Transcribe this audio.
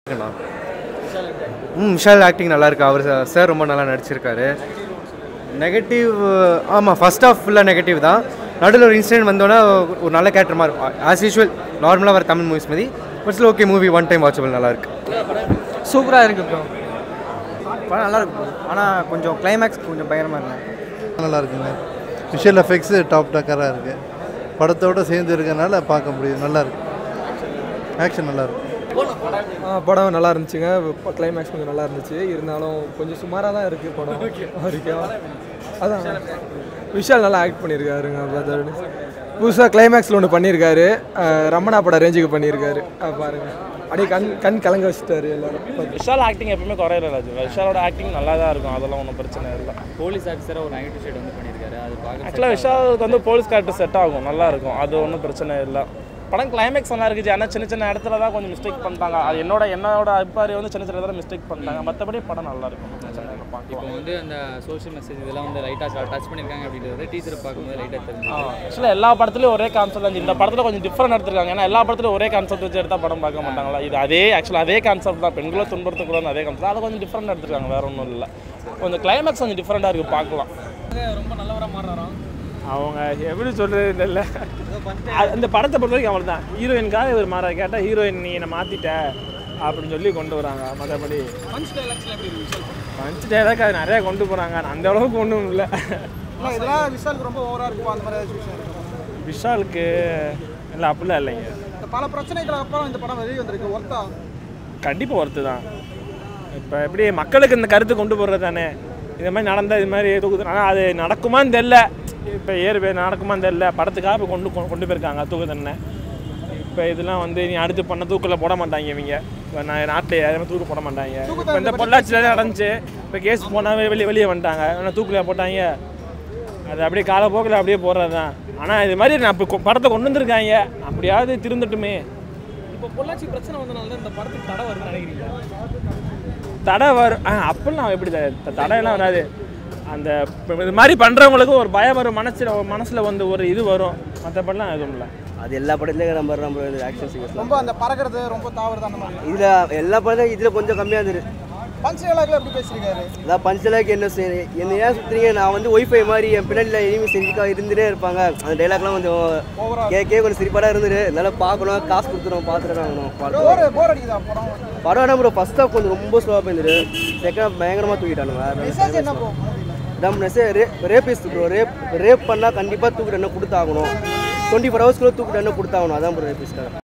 இருக்குண்ணா ம் விஷால் ஆக்டிங் நல்லா இருக்கு அவர் சார் ரொம்ப நல்லா நடிச்சிருக்காரு நெகட்டிவ் ஆமாம் ஃபர்ஸ்ட் ஆஃப் ஃபுல்லாக நெகட்டிவ் தான் நடுவில் ஒரு இன்சிடென்ட் வந்தோன்னா ஒரு நல்ல கேரக்டர் மாதிரி இருக்கும் ஆஸ் யூஷுவல் நார்மலாக வர தமிழ் மூவிஸ் மாதிரி but still okay movie one time watchable நல்லா இருக்கு சூப்பராக இருக்கு ப்ரோ படம் நல்லா இருக்கு ப்ரோ ஆனால் கொஞ்சம் கிளைமேக்ஸ் கொஞ்சம் பயங்கரமாக இருக்கு நல்லா இருக்குங்க விஷுவல் எஃபெக்ட்ஸு டாப் டக்கராக இருக்குது படத்தோடு சேர்ந்து இருக்கனால பார்க்க முடியும் நல்லா இருக்கு ஆக்ஷன் நல்லா இருக்கு படம் நல்லா இருந்துச்சுங்க கிளைமேக்ஸ் கொஞ்சம் நல்லா இருந்துச்சு இருந்தாலும் கொஞ்சம் சுமாராக தான் இருக்குது படம் ஓகேவா அதான் விஷால் நல்லா ஆக்ட் பண்ணியிருக்காருங்க brother. புதுசாக கிளைமேக்ஸில் ஒன்று பண்ணியிருக்காரு அஹ் ரமணா படம் ரேஞ்சுக்கு பண்ணியிருக்காரு அஹ் பாருங்க அப்படியே கண் கண் கலங்க வச்சுட்டாரு எல்லாரும் விஷால் ஆக்டிங் எப்பவுமே குறையில ராஜு விஷாலோட ஆக்டிங் நல்லா தான் இருக்கும் அதெல்லாம் ஒன்றும் பிரச்சனை இல்லை போலீஸ் ஆஃபீஸராக ஒரு நைட்டு ஷேட் வந்து பண்ணியிருக்காரு அது பார்க்க ஆக்சுவலாக விஷாலுக்கு வந்து போலீஸ் கேரக்டர் செட் ஆகும் நல்லா இருக்கும் அது ஒன்றும் பிரச்சனை இல்லை படம் கிளைமேக்ஸ் நல்லா இருக்குது ஆனால் சின்ன சின்ன இடத்துல தான் கொஞ்சம் மிஸ்டேக் பண்ணிட்டாங்க அது என்னோட என்னோட அபிப்பாரி வந்து சின்ன சின்ன இடத்துல மிஸ்டேக் பண்ணிட்டாங்க மற்றபடி படம் நல்லா இருக்கும் பிரச்சனை இல்லை இப்போ பார்க்கலாம் வந்து அந்த சோஷியல் மெசேஜ் இதெல்லாம் வந்து லைட்டாக டச் பண்ணியிருக்காங்க அப்படின்றது டீச்சரை பார்க்கும்போது லைட்டாக தெரிஞ்சு ஆக்சுவலாக எல்லா படத்துலையும் ஒரே கான்செப்ட் இருந்துச்சு இந்த படத்தில் கொஞ்சம் டிஃப்ரெண்ட் எடுத்திருக்காங்க ஏன்னா எல்லா படத்துலையும் ஒரே கான்செப்ட் வச்சு எடுத்தால் படம் பார்க்க மாட்டாங்களா இது அதே ஆக்சுவலாக அதே கான்செப்ட் தான் பெண்களை துன்புறுத்தக்கூடாது அதே கான்செப்ட் அதை கொஞ்சம் டிஃப்ரெண்ட் எடுத்திருக்காங்க வேற ஒன்றும் இல்லை கொஞ்சம் கிளைமேக்ஸ் கொஞ்சம் டிஃப்ரெண்ட்டாக இருக்குது பார்க்கலாம் அவங்க எப்படி சொல்கிறது இல்லை அந்த படத்தை பொறுத்த வரைக்கும் அவள் தான் ஹீரோயினுக்காக இவர் மாற கேட்டால் ஹீரோயின் நீ என்னை மாற்றிட்ட அப்படின்னு சொல்லி கொண்டு வராங்க மற்றபடி பஞ்ச் டைலாக் அது நிறையா கொண்டு போகிறாங்க அந்த அளவுக்கு ஒன்றும் இல்லை இதெல்லாம் விஷாலுக்கு ரொம்ப ஓவராக இருக்கும் அந்த மாதிரி ஏதாச்சும் விஷயம் இருக்கு விஷாலுக்கு இல்லை அப்படிலாம் இல்லைங்க இந்த பல பிரச்சனைகளுக்கு அப்புறம் இந்த படம் வெளியே வந்திருக்கு ஒர்த்தா கண்டிப்பாக ஒர்த்து தான் இப்போ எப்படி மக்களுக்கு இந்த கருத்து கொண்டு போகிறது தானே இது மாதிரி நடந்தால் இது மாதிரி தூக்கு ஆனால் அது நடக்குமான்னு தெரில இப்போ ஏறு பேர் நடக்குமான்னு தெரில படத்துக்காக இப்போ கொண்டு கொ- கொண்டு போயிருக்காங்க தூக்கு தண்டனை இப்போ இதெல்லாம் வந்து நீ அடுத்து பண்ண தூக்கில் போட மாட்டாங்க இவங்க இப்போ நான் நாட்டில் யாருமே தூக்கு போட மாட்டாங்க இப்போ இந்த பொள்ளாச்சியில் நடந்துச்சு இப்போ கேஸ் போனால் வெளியே வெளியே வந்துட்டாங்க ஆனால் தூக்கில் போட்டாங்க அது அப்படியே காலப்போக்கில் அப்படியே போடுறது தான் ஆனால் இது மாதிரி நான் இப்போ படத்தை கொண்டு வந்திருக்காங்க அப்படியாவது திருந்தட்டுமே இப்போ பொள்ளாச்சி பிரச்சனை வந்தனால தான் இந்த படத்துக்கு தடை வருதுன்னு நினைக்கிறீங்க தடை வரும் ஆ அப்பெல்லாம் எப்படி த- த- தடையெல்லாம் வராது அந்த இப்ப இது மாதிரி பண்ணுறவங்களுக்கு ஒரு பயம் வரும் மனசில் மனசில் வந்து ஒரு இது வரும் மற்றபடிலாம் எதுவும் இல்லை அது எல்லா படத்துலயும் நம்ம நம்ம ஆக்ஷன் சீக்வன்ஸ் ரொம்ப அந்த பறக்கிறது ரொம்ப தாவறது அந்த மாதிரி இதுல எல்லா படத்தையும் இதுல கொஞ்சம் கம்மியா இருந்தது பஞ்ச் டைலாக்ல எப்படி பேசியிருக்காரு அதான் பஞ்சலாக்கு என்ன செய்ய என்ன ஏன் சுத்துறீங்க நான் வந்து ஒய்ஃபை மாதிரி என் பின்னாடியில் இனிமே செஞ்சுக்கா இருந்துட்டே இருப்பாங்க அந்த டைலாக்லாம் கொஞ்சம் கே கே கொஞ்சம் சிரிப்பாடாக இருந்துரு அதனால பார்க்கணும் காசு கொடுத்துரும் பார்த்துட்டு வாங்கணும் பார்க்கணும் போர் போர் அடிக்குதா படம் படம் என்ன ப்ரோ ஃபர்ஸ்ட் ஹாஃப் கொஞ்சம் ரொம்ப ஸ்லோவாக போயிருந்துரு செகண்ட் ஹாஃப் பயங்கரமாக தூக்கிட்டானுங்க மெசேஜ் என்ன ப்ரோ நம்ம ரே ரேபிஸ்ட் ப்ரோ ரேப் ரேப் பண்ணால் கண்டிப்பாக தூக்கு தண்டனை கொடுத்தாகணும் டுவெண்ட்டி ஃபோர் ஹவர்ஸ்க்குள்ளே தூக்கு தண்டனை கொடுத்தாகணும் அதான் ப்ரோ ரேபிஸ்ட்டாக